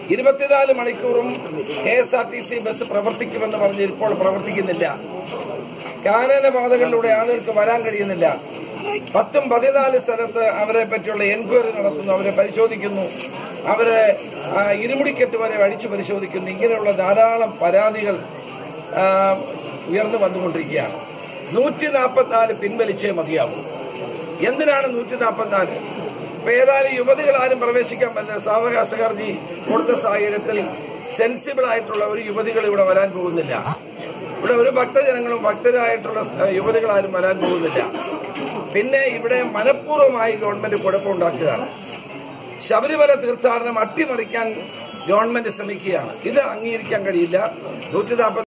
ഇരുപത്തിനാല് മണിക്കൂറും K S R T C bus പ്രവർത്തിക്കുമെന്ന് പറഞ്ഞ് ഇപ്പോൾ പ്രവർത്തിക്കുന്നില്ല കാനന പാതകളിലൂടെ ആളുകൾക്ക് വരാൻ കഴിയുന്നില്ല പത്തും പതിനാല് സ്ഥലത്ത് അവരെ പറ്റിയുള്ള എൻക്വയറി നടത്തുന്നു അവരെ പരിശോധിക്കുന്നു അവരെ ആ, ഇരുമുടിക്കെട്ട് വരെ അടിച്ചു പരിശോധിക്കുന്നു ഇങ്ങനെയുള്ള ധാരാളം പരാതികൾ ആ, ഉയർന്നു വന്നുകൊണ്ടിരിക്കുകയാണ് നൂറ്റി നാൽപ്പത്തിനാല് പിൻവലിച്ചേ മതിയാവൂ എന്തിനാണ് നൂറ്റി നാൽപ്പത്തിനാല് ഇപ്പൊ ഏതായാലും യുവതികൾ ആരും പ്രവേശിക്കാൻ പറ്റില്ല സാവകാശ ഹർജി കൊടുത്ത സാഹചര്യത്തിൽ സെൻസിബിൾ ആയിട്ടുള്ള ഒരു യുവതികൾ ഇവിടെ വരാൻ പോകുന്നില്ല ഇവിടെ ഒരു ഭക്തജനങ്ങളും ഭക്തരായിട്ടുള്ള സ്- യുവതികൾ ആരും വരാൻ പോകുന്നില്ല പിന്നെ ഇവിടെ മനഃപൂർവ്വമായി ഗവൺമെന്റ് കുഴപ്പമുണ്ടാക്കുകയാണ് ശബരിമല തീർത്ഥാടനം അട്ടിമറിക്കാൻ ഗവൺമെന്റ് ശ്രമിക്കുകയാണ് ഇത് അംഗീകരിക്കാൻ കഴിയില്ല നൂറ്റി